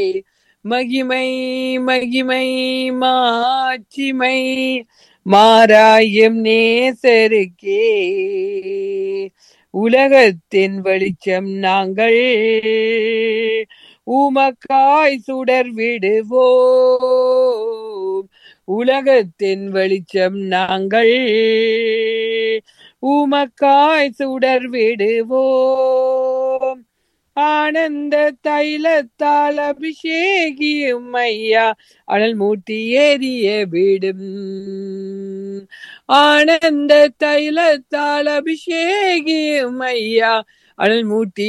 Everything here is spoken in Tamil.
மகிமை மகிமை மாட்சிமை மாறாயும் நேசருக்கே உலகத்தின் வெளிச்சம் நாங்கள் உமக்காய் சுடர் விடுவோம் உலகத்தின் வெளிச்சம் நாங்கள் உமக்காய் சுடர் விடுவோம் ஆனந்த தைலத்தால் அபிஷேகியும் ஐயா அனல் மூட்டி ஏறிய விடும் ஆனந்த தைலத்தால் அபிஷேகியும் ஐயா அனல் மூட்டி